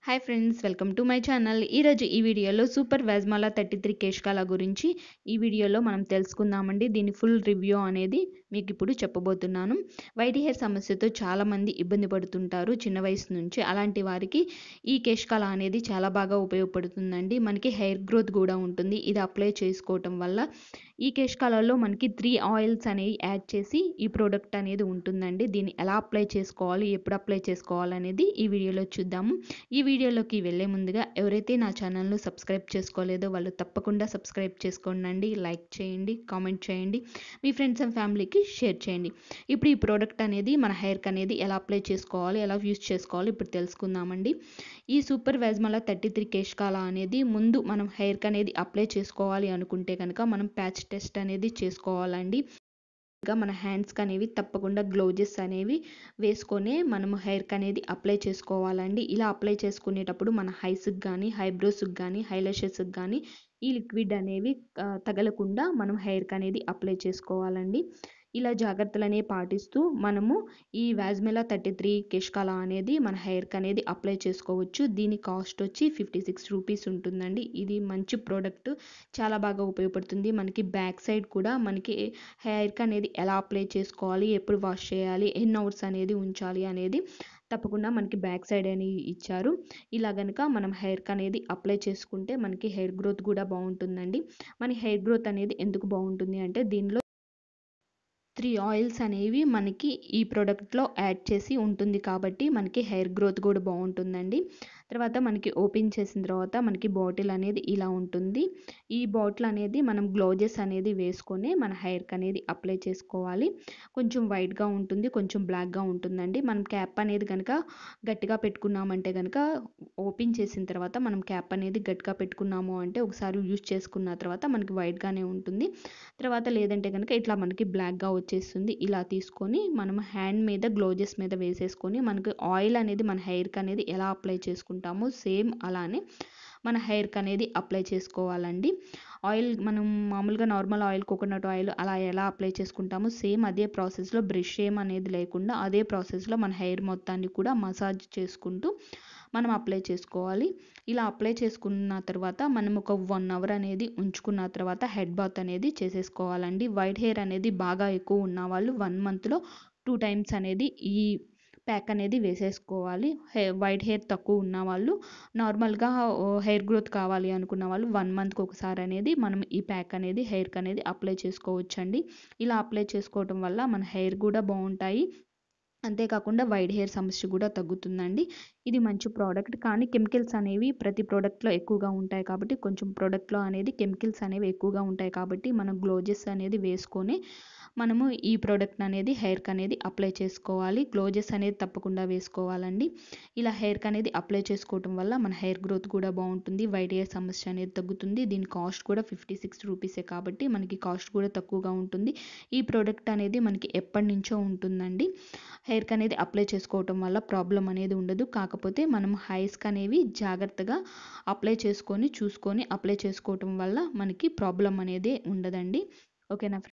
hi friends welcome to my channel ఈరోజు ఈ వీడియోలో సూపర్ వ్యాజ్మాలా థర్టీ త్రీ కేష్కాల గురించి ఈ వీడియోలో మనం తెలుసుకుందామండి దీని ఫుల్ రివ్యూ అనేది మీకు ఇప్పుడు చెప్పబోతున్నాను వైట్ హెయిర్ సమస్యతో చాలామంది ఇబ్బంది పడుతుంటారు చిన్న వయసు నుంచి అలాంటి వారికి ఈ కేష్కాల అనేది చాలా బాగా ఉపయోగపడుతుందండి మనకి హెయిర్ గ్రోత్ కూడా ఉంటుంది ఇది అప్లై చేసుకోవటం వల్ల ఈ కేష్కాలలో మనకి త్రీ ఆయిల్స్ అనేవి యాడ్ చేసి ఈ ప్రోడక్ట్ అనేది ఉంటుందండి దీన్ని ఎలా అప్లై చేసుకోవాలి ఎప్పుడు అప్లై చేసుకోవాలి అనేది ఈ వీడియోలో చూద్దాము ఈ వీడియోలోకి వెళ్ళే ముందుగా ఎవరైతే నా ఛానల్ను సబ్స్క్రైబ్ చేసుకోలేదో వాళ్ళు తప్పకుండా సబ్స్క్రైబ్ చేసుకోండి లైక్ చేయండి కామెంట్ చేయండి మీ ఫ్రెండ్స్ అండ్ ఫ్యామిలీకి షేర్ చేయండి ఇప్పుడు ఈ ప్రోడక్ట్ అనేది మన హెయిర్కి అనేది ఎలా అప్లై చేసుకోవాలి ఎలా యూస్ చేసుకోవాలి ఇప్పుడు తెలుసుకుందామండి ఈ సూపర్ వ్యాజ్మాలా థర్టీ త్రీ కేష్కాల అనేది ముందు మనం హెయిర్కి అనేది అప్లై చేసుకోవాలి అనుకుంటే కనుక మనం ప్యాచ్ టెస్ట్ అనేది చేసుకోవాలండి ఇంకా మన హ్యాండ్స్కి అనేవి తప్పకుండా గ్లోజెస్ అనేవి వేసుకొనే మనము హెయిర్కి అనేది అప్లై చేసుకోవాలండి ఇలా అప్లై చేసుకునేటప్పుడు మన హైస్కి కానీ హైబ్రోస్కి కానీ హైలైషెస్కి కానీ ఈ లిక్విడ్ అనేవి తగలకుండా మనం హెయిర్కి అనేది అప్లై చేసుకోవాలండి ఇలా జాగ్రత్తలు అనేవి పాటిస్తూ మనము ఈ వ్యాజ్మెలా థర్టీ త్రీ కెష్కాల అనేది మన హెయిర్కి అనేది అప్లై చేసుకోవచ్చు దీని కాస్ట్ వచ్చి ఫిఫ్టీ సిక్స్ రూపీస్ ఉంటుందండి ఇది మంచి ప్రోడక్ట్ చాలా బాగా ఉపయోగపడుతుంది మనకి బ్యాక్ సైడ్ కూడా మనకి హెయిర్కి అనేది ఎలా అప్లై చేసుకోవాలి ఎప్పుడు వాష్ చేయాలి ఎన్ని అవర్స్ అనేది ఉంచాలి అనేది తప్పకుండా మనకి బ్యాక్ సైడ్ అని ఇచ్చారు ఇలా కనుక మనం హెయిర్కి అనేది అప్లై చేసుకుంటే మనకి హెయిర్ గ్రోత్ కూడా బాగుంటుందండి మన హెయిర్ గ్రోత్ అనేది ఎందుకు బాగుంటుంది అంటే దీనిలో త్రీ ఆయిల్స్ అనేవి మనకి ఈ ప్రోడక్ట్లో యాడ్ చేసి ఉంటుంది కాబట్టి మనకి హెయిర్ గ్రోత్ కూడా బాగుంటుందండి తర్వాత మనకి ఓపెన్ చేసిన తర్వాత మనకి బాటిల్ అనేది ఇలా ఉంటుంది ఈ బాటిల్ అనేది మనం గ్లోజెస్ అనేది వేసుకొని మన హెయిర్కి అనేది అప్లై చేసుకోవాలి కొంచెం వైట్గా ఉంటుంది కొంచెం బ్లాక్గా ఉంటుందండి మనం క్యాప్ అనేది కనుక గట్టిగా పెట్టుకున్నామంటే కనుక ఓపెన్ చేసిన తర్వాత మనం క్యాప్ అనేది గట్టిగా పెట్టుకున్నాము అంటే ఒకసారి యూజ్ చేసుకున్న తర్వాత మనకి వైట్గానే ఉంటుంది తర్వాత లేదంటే కనుక ఇట్లా మనకి బ్లాక్గా వచ్చేస్తుంది ఇలా తీసుకొని మనం హ్యాండ్ మీద గ్లోజెస్ మీద వేసేసుకొని మనకి ఆయిల్ అనేది మన హెయిర్కి అనేది ఎలా అప్లై చేసుకుంటామో సేమ్ అలానే మన హెయిర్కి అనేది అప్లై చేసుకోవాలండి ఆయిల్ మనం మామూలుగా నార్మల్ ఆయిల్ కోకోనట్ ఆయిల్ అలా ఎలా అప్లై చేసుకుంటామో సేమ్ అదే ప్రాసెస్లో బ్రష్ ఏం అనేది లేకుండా అదే ప్రాసెస్లో మన హెయిర్ మొత్తాన్ని కూడా మసాజ్ చేసుకుంటూ మనం అప్లై చేసుకోవాలి ఇలా అప్లై చేసుకున్న తర్వాత మనం ఒక వన్ అవర్ అనేది ఉంచుకున్న తర్వాత హెడ్ బాత్ అనేది చేసేసుకోవాలండి వైట్ హెయిర్ అనేది బాగా ఎక్కువ ఉన్న వాళ్ళు వన్ మంత్లో టూ టైమ్స్ అనేది ఈ ప్యాక్ అనేది వేసేసుకోవాలి హె వైట్ హెయిర్ తక్కువ ఉన్న వాళ్ళు నార్మల్గా హెయిర్ గ్రోత్ కావాలి అనుకున్న వాళ్ళు వన్ మంత్కి ఒకసారి అనేది మనం ఈ ప్యాక్ అనేది హెయిర్కి అనేది అప్లై చేసుకోవచ్చండి ఇలా అప్లై చేసుకోవటం వల్ల మన హెయిర్ కూడా బాగుంటాయి అంతేకాకుండా వైట్ హెయిర్ సమస్య కూడా తగ్గుతుందండి ఇది మంచి ప్రోడక్ట్ కానీ కెమికల్స్ అనేవి ప్రతి ప్రోడక్ట్లో ఎక్కువగా ఉంటాయి కాబట్టి కొంచెం ప్రోడక్ట్లో అనేది కెమికల్స్ అనేవి ఎక్కువగా ఉంటాయి కాబట్టి మనం గ్లోజెస్ అనేది వేసుకొని మనము ఈ ప్రోడక్ట్ అనేది హెయిర్కి అనేది అప్లై చేసుకోవాలి గ్లోజెస్ అనేది తప్పకుండా వేసుకోవాలండి ఇలా హెయిర్కి అనేది అప్లై చేసుకోవటం వల్ల మన హెయిర్ గ్రోత్ కూడా బాగుంటుంది వైట్ హెయిర్ సమస్య అనేది తగ్గుతుంది దీని కాస్ట్ కూడా ఫిఫ్టీ సిక్స్ రూపీసే కాబట్టి మనకి కాస్ట్ కూడా తక్కువగా ఉంటుంది ఈ ప్రోడక్ట్ అనేది మనకి ఎప్పటి నుంచో ఉంటుందండి హెయిర్కి అనేది అప్లై చేసుకోవటం వల్ల ప్రాబ్లం అనేది ఉండదు కాకపోతే మనం హైస్కి అనేవి జాగ్రత్తగా అప్లై చేసుకొని చూసుకొని అప్లై చేసుకోవటం వల్ల మనకి ప్రాబ్లం అనేది ఉండదండి ఓకేనా